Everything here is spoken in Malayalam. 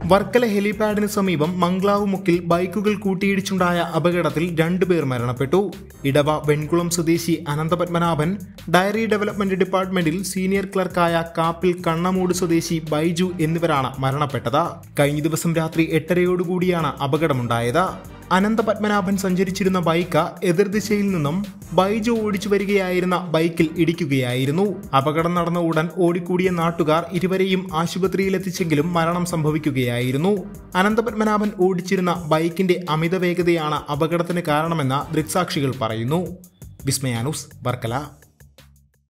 വർക്കല ഹെലിപാഡിന് സമീപം മംഗ്ലാവ് മുക്കിൽ ബൈക്കുകൾ കൂട്ടിയിടിച്ചുണ്ടായ അപകടത്തിൽ രണ്ടുപേർ മരണപ്പെട്ടു ഇടവ വെൺകുളം സ്വദേശി അനന്തപത്മനാഭൻ ഡയറി ഡെവലപ്മെന്റ് ഡിപ്പാർട്ട്മെന്റിൽ സീനിയർ ക്ലർക്കായ കാപ്പിൽ കണ്ണമൂട് സ്വദേശി ബൈജു എന്നിവരാണ് മരണപ്പെട്ടത് കഴിഞ്ഞ ദിവസം രാത്രി എട്ടരയോടുകൂടിയാണ് അപകടമുണ്ടായത് അനന്തപത്മനാഭൻ സഞ്ചരിച്ചിരുന്ന ബൈക്ക് എതിർദിശയിൽ നിന്നും ബൈജു ഓടിച്ചു വരികയായിരുന്ന ബൈക്കിൽ ഇടിക്കുകയായിരുന്നു അപകടം നടന്ന ഉടൻ ഓടിക്കൂടിയ നാട്ടുകാർ ഇരുവരെയും ആശുപത്രിയിലെത്തിച്ചെങ്കിലും മരണം സംഭവിക്കുകയായിരുന്നു അനന്തപത്മനാഭൻ ഓടിച്ചിരുന്ന ബൈക്കിന്റെ അമിത വേഗതയാണ് അപകടത്തിന് കാരണമെന്ന് ദൃക്സാക്ഷികൾ പറയുന്നു വിസ്മയാനുസ് വർക്കല